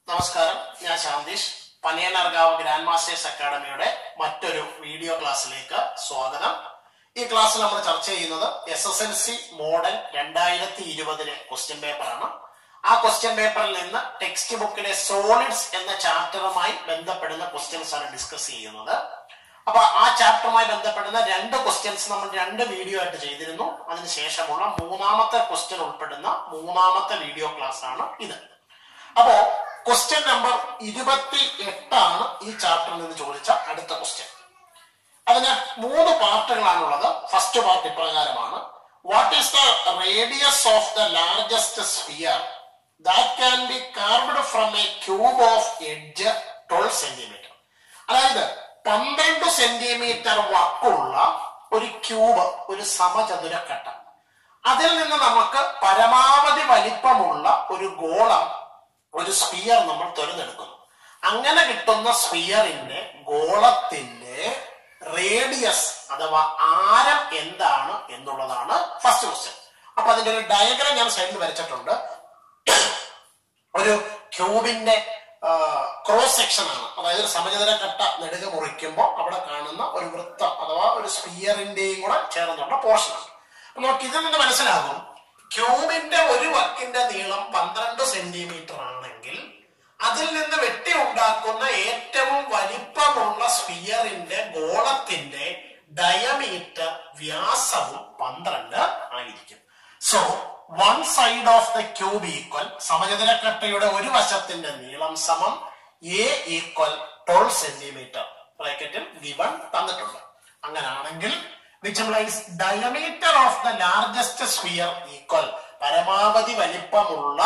നമസ്കാരം ഞാൻ ശാന്തീഷ് പനിയനർഗാവ് grand masters അക്കാഡമിയുടെ മറ്റൊരു വീഡിയോ ക്ലാസ്സിലേക്ക് സ്വാഗതം ഈ ക്ലാസ്സിൽ നമ്മൾ ചർച്ച ചെയ്യുന്നത് S S L C model രണ്ടായിരത്തി ഇരുപതിലെ ക്വസ്റ്റ്യൻ പേപ്പറാണ് ആ ക്വസ്റ്റ്യൻ പേപ്പറിൽ നിന്ന് ടെക്സ്റ്റ് ബുക്കിലെ സോളിഡ്സ് എന്ന ചാപ്റ്ററുമായി ബന്ധപ്പെടുന്ന ക്വസ്റ്റ്യൻസ് ആണ് ഡിസ്കസ് ചെയ്യുന്നത് അപ്പൊ ആ ചാപ്റ്ററുമായി ബന്ധപ്പെടുന്ന രണ്ട് ക്വസ്റ്റ്യൻസ് നമ്മൾ രണ്ട് വീഡിയോ ആയിട്ട് ചെയ്തിരുന്നു അതിനുശേഷമുള്ള മൂന്നാമത്തെ ക്വസ്റ്റ്യൻ ഉൾപ്പെടുന്ന മൂന്നാമത്തെ വീഡിയോ ക്ലാസ് ആണ് ഇത് അപ്പോ ക്വസ്റ്റ്യൻ നമ്പർ ഇരുപത്തി എട്ടാണ് ഈ ചാപ്റ്ററിൽ നിന്ന് ചോദിച്ച അടുത്ത ക്വസ്റ്റ്യൻ അതിന് മൂന്ന് പാർട്ടുകളാണുള്ളത് ഫസ്റ്റ് പാർട്ട് ഇപ്രകാരമാണ് what is the radius of the largest sphere that can be carved from a cube of edge twelve centimetre അതായത് പന്ത്രണ്ട് സെന്റിമീറ്റർ വക്കുള്ള ഒരു ക്യൂബ് ഒരു സമചതുരക്കട്ട അതിൽ നിന്ന് നമുക്ക് പരമാവധി വലിപ്പമുള്ള ഒരു ഗോളം ഒരു സ്പിയർ നമ്മൾ തുരന്നെടുക്കുന്നു അങ്ങനെ കിട്ടുന്ന സ്പിയറിന്റെ ഗോളത്തിന്റെ റേഡിയസ് അഥവാ ആരം എന്താണ് എന്നുള്ളതാണ് ഫസ്റ്റ് ക്വസ്റ്റ്യൻ അപ്പൊ അതിന്റെ ഒരു ഡയഗ്രാം ഞാൻ സൈഡിൽ വരച്ചിട്ടുണ്ട് ഒരു ക്യൂബിന്റെ ക്രോസ് സെക്ഷൻ ആണ് അതായത് ഒരു സമചതുര കട്ട നെടുക മുറിക്കുമ്പോൾ അവിടെ കാണുന്ന ഒരു വൃത്തം അഥവാ ഒരു സ്പിയറിന്റെയും കൂടെ ചേർന്നുള്ള പോർഷനാണ് അപ്പൊ നമുക്ക് ഇതിൽ നിന്ന് മനസ്സിലാകും ക്യൂബിന്റെ ഒരു വക്കിന്റെ നീളം പന്ത്രണ്ട് സെന്റിമീറ്റർ ആണെങ്കിൽ അതിൽ നിന്ന് വെട്ടി ഉണ്ടാക്കുന്ന ഏറ്റവും വലിപ്പമുള്ള സ്പിയറിന്റെ ഗോളത്തിന്റെ ഡയമീറ്റർ വ്യാസവും പന്ത്രണ്ട് ആയിരിക്കും so one side of the cube equal സമചതുരക്കട്ടയുടെ ഒരു വശത്തിന്റെ നീളം സമം എ ഈക്വൽ ട്വൽവ് സെന്റിമീറ്റർ ബ്രാക്കറ്റിൽ ഗിവൺ തന്നിട്ടുണ്ട് അങ്ങനാണെങ്കിൽ which implies diameter of the largest sphere equal പരമാവധി വലിപ്പമുള്ള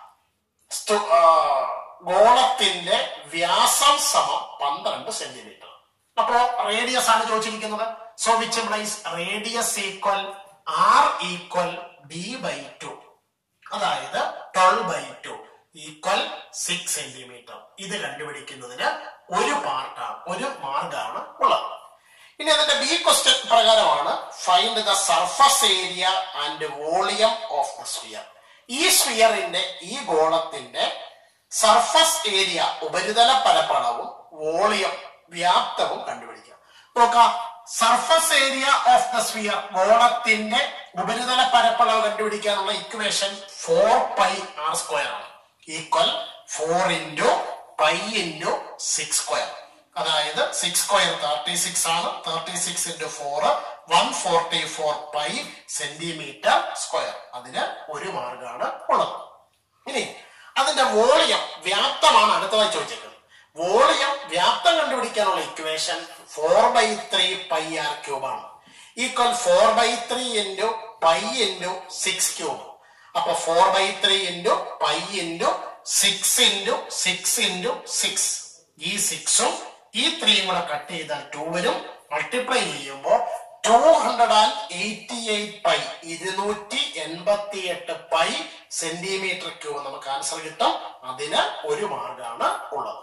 സ്തു- ആ, ഗോളത്തിന്റെ വ്യാസം സമം പന്ത്രണ്ട് സെന്റിമീറ്റർ അപ്പോ റേഡിയസ് ആണ് ചോദിച്ചിരിക്കുന്നത് so which implies radius equal r equal d by two അതായത് twelve by two equal six centimetre ഇത് കണ്ടുപിടിക്കുന്നതിന് ഒരു പാർട്ടാണ് ഒരു മാർഗാണ് ഉള്ളത് ഇനി അതിന്റെ ബി ക്വസ്റ്റ്യൻ പ്രകാരമാണ് find the surface area and volume of the sphere ഈ സ്ഫിയറിന്റെ ഈ ഗോളത്തിന്റെ സർഫസ് ഏരിയ ഉപരിതല പരപ്പളവും വോളിയം വ്യാപ്തവും കണ്ടുപിടിക്കാം നോക്കാം surface area of the sphere ഗോളത്തിന്റെ ഉപരിതല പരപ്പളവ് കണ്ടുപിടിക്കാനുള്ള equation four pi r square ആണ് equal four into pi into six square അതായത് സിക്സ് സ്ക്വയർ തേർട്ടി സിക്സ് ആണ് thirty six into four one forty four pi centimetre square അതിന് ഒരു മാർഗാണ് ഉള്ളത് ഇനി അതിന്റെ വോളിയം വ്യാപ്തമാണ് അടുത്തതായി ചോദിച്ചേക്കുന്നത് വോളിയം വ്യാപ്തം കണ്ടുപിടിക്കാനുള്ള equation four by three pi r cube ആണ് equal four by three into pi into six cube അപ്പൊ four by three into pi into six into six into six ഈ സിക്സും ഈ ത്രീയും കൂടെ കട്ട് ചെയ്താൽ ടു വരും മൾട്ടിപ്ലൈ ചെയ്യുമ്പോൾ two hundred and eighty eight pi ഇരുന്നൂറ്റി എൺപത്തി എട്ട് പൈ സെന്റിമീറ്റർ ക്യൂബ് നമുക്ക് ആൻസർ കിട്ടും അതിന് ഒരു മാർഗാണ് ഉള്ളത്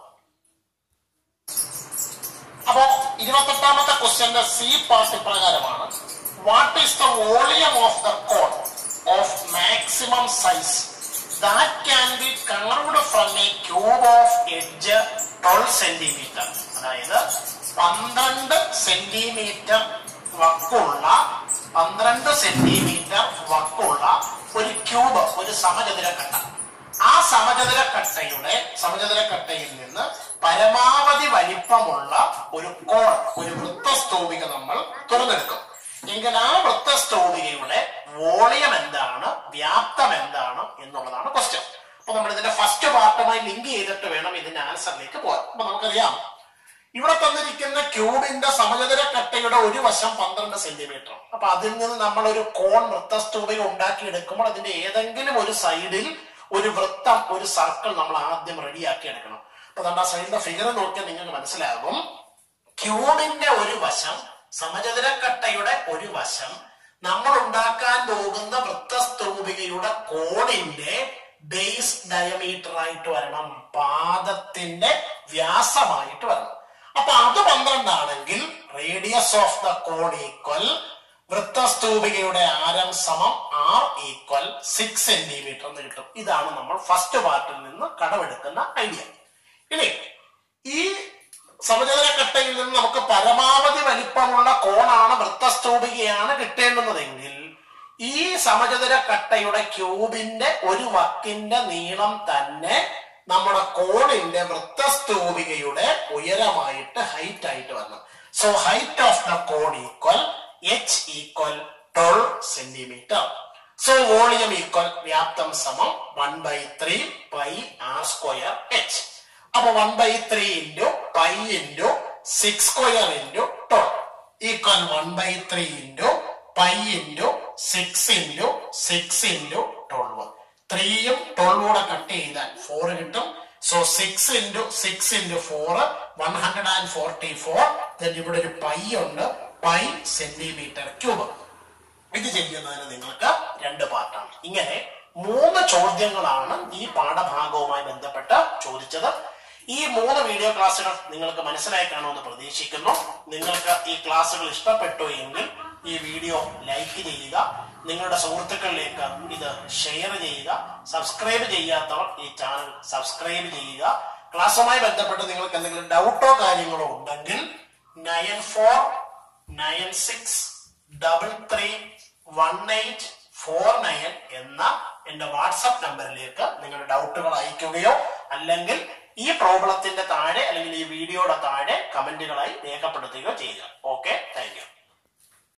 അപ്പോ ഇരുപത്തെട്ടാമത്തെ ക്വസ്റ്റ്യന്റെ സി പാർട്ട് പ്രകാരമാണ് what is the volume of the cone of maximum size that can be carved from a cube of edge twelve centimetre അതായത് പന്ത്രണ്ട് സെന്റിമീറ്റർ വക്കുള്ള പന്ത്രണ്ട് സെന്റിമീറ്റർ വക്കുള്ള ഒരു ക്യൂബ് ഒരു സമചതുരക്കട്ട ആ സമചതുരക്കട്ടയുടെ സമചതുരക്കട്ടയിൽ നിന്ന് പരമാവധി വലിപ്പമുള്ള ഒരു കോൺ ഒരു വൃത്തസ്തൂപിക നമ്മൾ തുറന്നെടുക്കും എങ്കിൽ ആ വൃത്തസ്തൂപികയുടെ വോളിയം എന്താണ് വ്യാപ്തം എന്താണ് എന്നുള്ളതാണ് ക്വസ്റ്റ്യൻ അപ്പൊ നമ്മൾ ഇതിന്റെ ഫസ്റ്റ് പാർട്ടുമായി ലിങ്ക് ചെയ്തിട്ട് വേണം ഇതിന്റെ ആൻസറിലേക്ക് പോകാൻ അപ്പൊ നമുക്കറിയാം ഇവിടെ തന്നിരിക്കുന്ന ക്യൂബിന്റെ സമചതുര കട്ടയുടെ ഒരു വശം പന്ത്രണ്ട് സെന്റിമീറ്റർ അപ്പൊ അതിൽ നിന്ന് നമ്മൾ ഒരു കോൺ വൃത്തസ്തൂപിക ഉണ്ടാക്കിയെടുക്കുമ്പോൾ അതിന്റെ ഏതെങ്കിലും ഒരു സൈഡിൽ ഒരു വൃത്തം ഒരു സർക്കിൾ നമ്മൾ ആദ്യം റെഡിയാക്കി എടുക്കണം അപ്പൊ നമ്മുടെ ആ സൈഡിന്റെ ഫിഗർ നോക്കിയാൽ നിങ്ങൾക്ക് മനസ്സിലാകും ക്യൂബിന്റെ ഒരു വശം സമചതുരക്കട്ടയുടെ ഒരു വശം നമ്മൾ ഉണ്ടാക്കാൻ പോകുന്ന വൃത്തസ്തൂപികയുടെ കോണിന്റെ ബേസ് ഡയമീറ്റർ ആയിട്ട് വരണം പാദത്തിന്റെ വ്യാസമായിട്ട് വരണം അപ്പൊ അത് പന്ത്രണ്ടാണെങ്കിൽ radius of the cone equal വൃത്തസ്തൂപികയുടെ ആരം സമം ആർ ഈക്വൽ സിക്സ് സെന്റിമീറ്റർ എന്ന് കിട്ടും ഇതാണ് നമ്മൾ ഫസ്റ്റ് പാർട്ടിൽ നിന്ന് കടമെടുക്കുന്ന ഐഡിയ ഇനി ഈ സമചതുരക്കട്ടയിൽ നിന്ന് നമുക്ക് പരമാവധി വലിപ്പമുള്ള കോണാണ് വൃത്തസ്തൂപികയാണ് കിട്ടേണ്ടുന്നതെങ്കിൽ ഈ സമചതുരക്കട്ടയുടെ ക്യൂബിന്റെ ഒരു വക്കിന്റെ നീളം തന്നെ നമ്മുടെ കോണിന്റെ വൃത്തസ്തൂപികയുടെ ഉയരമായിട്ട് ഹൈറ്റ് ആയിട്ട് വരണം so height of the cone equal h equal twelve centimetre so volume equal വ്യാപ്തം സമം one by three pi r square h അപ്പൊ one by three into pi into six square into twelve equal one by three into pi into six into six into twelve ത്രീയും ട്വൽവും കൂടെ cut ചെയ്താൽ four കിട്ടും so six into six into four one hundred and forty four ഇവിടെ ഒരു pi ഉണ്ട് pi centimetre cube ഇത് ചെയ്യുന്നതിന് നിങ്ങൾക്ക് രണ്ട് പാർട്ടാണ് ഇങ്ങനെ മൂന്ന് ചോദ്യങ്ങളാണ് ഈ പാഠഭാഗവുമായി ബന്ധപ്പെട്ട് ചോദിച്ചത് ഈ മൂന്ന് വീഡിയോ ക്ലാസ്സുകൾ നിങ്ങൾക്ക് മനസ്സിലായി കാണുമെന്ന് പ്രതീക്ഷിക്കുന്നു നിങ്ങൾക്ക് ഈ ക്ലാസ്സുകൾ ഇഷ്ടപ്പെട്ടു എങ്കിൽ ഈ വീഡിയോ ലൈക്ക് ചെയ്യുക നിങ്ങളുടെ സുഹൃത്തുക്കളിലേക്ക് ഇത് ഷെയർ ചെയ്യുക സബ്സ്ക്രൈബ് ചെയ്യാത്തവർ ഈ ചാനൽ സബ്സ്ക്രൈബ് ചെയ്യുക ക്ലാസ്സുമായി ബന്ധപ്പെട്ട് നിങ്ങൾക്ക് എന്തെങ്കിലും ഡൗട്ടോ കാര്യങ്ങളോ ഉണ്ടെങ്കിൽ nine four nine six double three one eight four nine എന്ന എന്റെ വാട്സപ്പ് നമ്പറിലേക്ക് നിങ്ങളുടെ ഡൗട്ടുകൾ അയക്കുകയോ അല്ലെങ്കിൽ ഈ പ്രോബ്ലത്തിന്റെ താഴെ അല്ലെങ്കിൽ ഈ വീഡിയോയുടെ താഴെ കമന്റുകളായി രേഖപ്പെടുത്തുകയോ ചെയ്യുക ഓക്കെ താങ്ക് യു